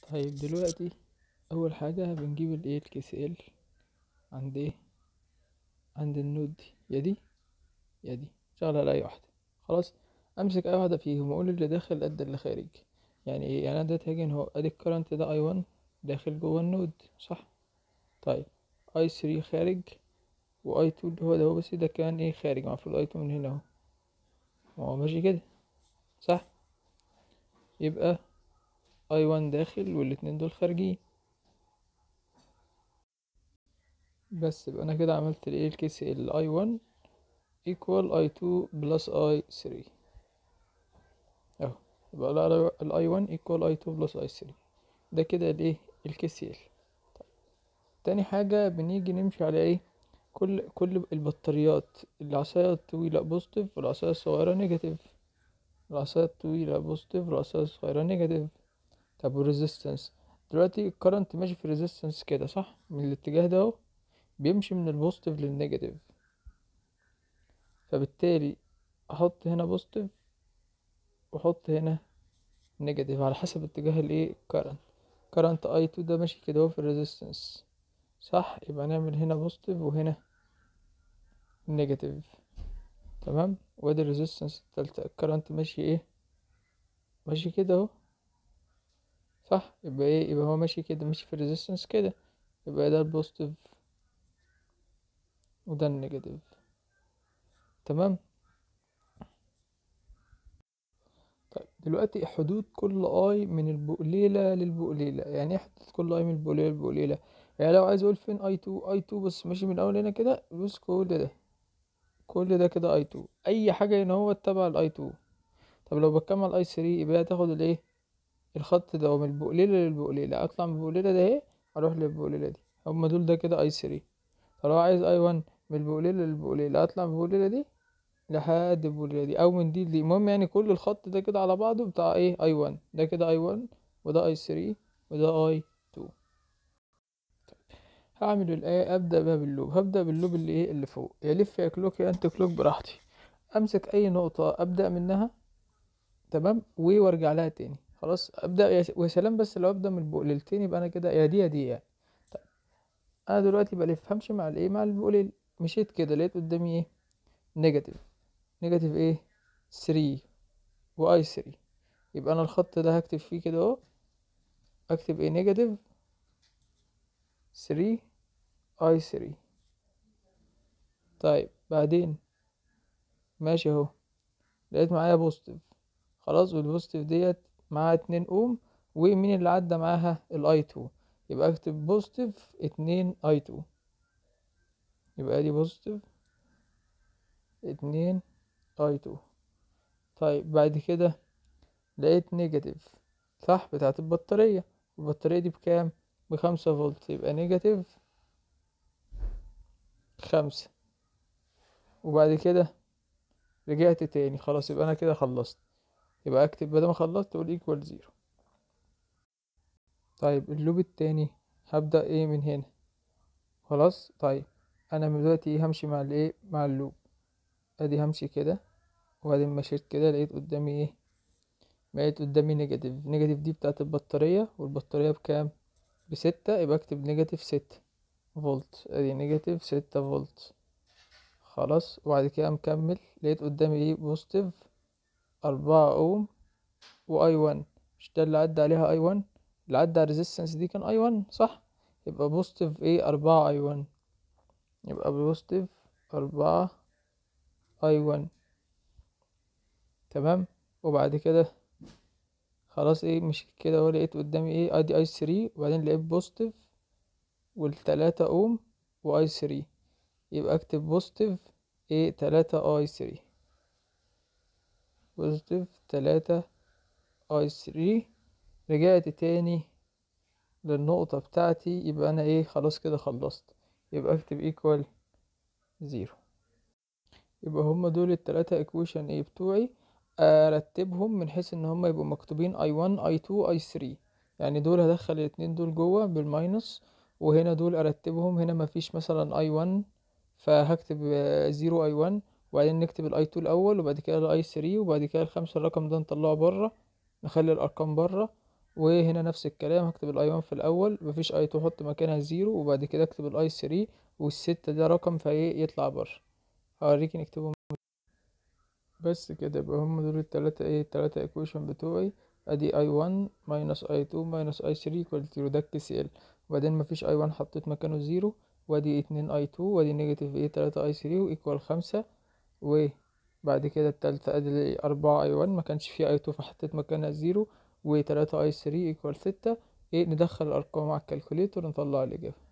طيب دلوقتي اول حاجة بنجيب الايه الكي سي ال عند ايه عند النود دي يا دي يا دي شغل على اي واحدة خلاص امسك اي واحدة فيهم واقول اللي داخل قد اللي خارج يعني ايه يعني انا دلوقتي هاجي هنا اهو ادي الكرنت ده اي 1 داخل جوه النود صح طيب اي 3 خارج واي 2 اللي هو ده هو بس ده كان ايه خارج المفروض اي 2 من هنا اهو ما هو ماشي كده صح يبقى اي 1 داخل والاتنين دول خارجين بس يبقى انا كده عملت الايه الكي سي ال اي 1 equal اي 2 بلس اي 3 اهو يبقى الاي 1 equal اي 2 بلس اي 3 ده كده الايه الكي سي ال تاني حاجة بنيجي نمشي على ايه كل كل البطاريات العصاية الطويلة بوزيتيف والعصاية الصغيرة نيجاتيف العصاية الطويلة بوزيتيف والعصاية الصغيرة نيجاتيف طب والريزيستنس دلوقتي الكرنت ماشي في الريزيستنس كده صح من الاتجاه ده اهو بيمشي من البوزيتيف للنيجاتيف فبالتالي احط هنا بوزيتيف واحط هنا نيجاتيف على حسب اتجاه الايه الكرنت كرنت اي 2 ده ماشي كده اهو في الريزيستنس صح يبقى نعمل هنا بوزيتيف وهنا نيجاتيف تمام وادي الريزيستنس التالتة الكرنت ماشي ايه ماشي كده اهو صح يبقى ايه يبقى هو ماشي كده ماشي في الريزيستنس كده يبقى ده البوزيتيف وده النيجاتيف تمام طيب دلوقتي حدود كل اي من البقليلة للبقليلة يعني ايه حدود كل اي من البقليلة للبقليلة يعني لو عايز اقول فين اي 2 اي 2 بس ماشي من الاول هنا كده بص كل ده كل ده كده اي 2 اي حاجة هنا هو تبع الاي 2 طب لو بكمل اي 3 يبقى هتاخد الايه الخط ده من البقليلة للبقليلة اطلع من البقليلة ده اهي اروح للبقليلة دي هما دول ده كده اي 3 طب لو عايز اي 1 من البقليلة للبقليلة اطلع من البقليلة دي لحد البقليلة دي او من دي لدي المهم يعني كل الخط ده كده على بعضه بتاع ايه اي 1 ده كده اي 1 وده اي 3 وده اي 2 هعمل الايه ابدا بقى باللوب هبدا باللوب اللي ايه اللي فوق يلف يا كلوك يا انت كلوك براحتي امسك اي نقطه ابدا منها تمام وارجع لها تاني خلاص ابدا يا ويا سلام بس لو ابدا من البقليلتين يبقى انا كده يا دي يا دي يعني طيب انا دلوقتي بلف همشي مع الايه مع البقليل مشيت كده لقيت قدامي ايه نيجاتيف نيجاتيف ايه 3 واي 3 يبقى انا الخط ده هكتب فيه كده اهو اكتب ايه نيجاتيف 3 اي 3 طيب بعدين ماشي اهو لقيت معايا بوزيتيف خلاص والبوزيتيف ديت معاها اتنين اوم ومين اللي عدى معاها الاي 2 يبقى اكتب بوزيتيف اتنين اي 2 يبقى دي بوزيتيف اتنين اي 2 طيب بعد كده لقيت نيجاتيف صح بتاعت البطارية البطارية دي بكام بخمسة فولت يبقى نيجاتيف خمسة وبعد كده رجعت تاني خلاص يبقى انا كده خلصت يبقى اكتب بدل ما خلصت اقول ايكوال زيرو طيب اللوب التاني هبدأ ايه من هنا خلاص طيب انا من دلوقتي همشي مع الايه مع اللوب ادي همشي كده وبعدين مشيت كده لقيت قدامي ايه لقيت قدامي نيجاتيف نيجاتيف دي بتاعت البطارية والبطارية بكام بستة يبقى اكتب نيجاتيف ستة فولت ادي نيجاتيف ستة فولت خلاص وبعد كده مكمل لقيت قدامي ايه بوزيتيف أربعة اوم واي وان مش ده اللي عدى عليها اي وان اللي عدى على الريزيستنس دي كان اي وان صح يبقى بوزيتيف ايه أربعة اي وان يبقى بوزيتيف أربعة اي وان تمام وبعد كده خلاص ايه مش كده اهو لقيت قدامي ايه ادي اي 3 وبعدين لقيت بوزيتيف والتلاتة اوم واي 3 يبقى اكتب بوزيتيف ايه تلاتة اي 3 بوزيتيف تلاتة اي 3 رجعت تاني للنقطة بتاعتي يبقى انا ايه خلاص كده خلصت يبقى اكتب ايكوال زيرو يبقى هما دول التلاتة ايكويشن ايه بتوعي ارتبهم من حيث ان هما يبقوا مكتوبين اي 1 اي 2 اي 3 يعني دول هدخل الاتنين دول جوه بالماينس وهنا دول ارتبهم هنا مفيش مثلا اي 1 فهكتب زيرو اي 1 وبعدين نكتب الاي 2 الاول وبعد كده الاي 3 وبعد كده الخمسة الرقم ده نطلعه بره نخلي الارقام بره وهنا نفس الكلام هكتب الاي 1 في الاول مفيش اي 2 احط مكانها زيرو وبعد كده اكتب الاي 3 والستة ده رقم فايه يطلع بره هوريك نكتبهم بس كده يبقى هم دول التلاتة ايه التلاتة ايكويشن بتوعي ادي اي 1 ماينس اي 2 ماينس اي 3 ايكوال زيرو ده الكي ال وبعدين مفيش اي 1 حطيت مكانه زيرو وادي اتنين اي 2 وادي نيجاتيف ايه تلاتة اي 3 وايكوال خمسة وبعد كده التالتة ادي اربعة اي 1 مكانش فيه اي 2 فحطيت مكانها زيرو وتلاتة اي 3 ايكوال ستة ايه ندخل الارقام على الكالكوليتر نطلع الاجابة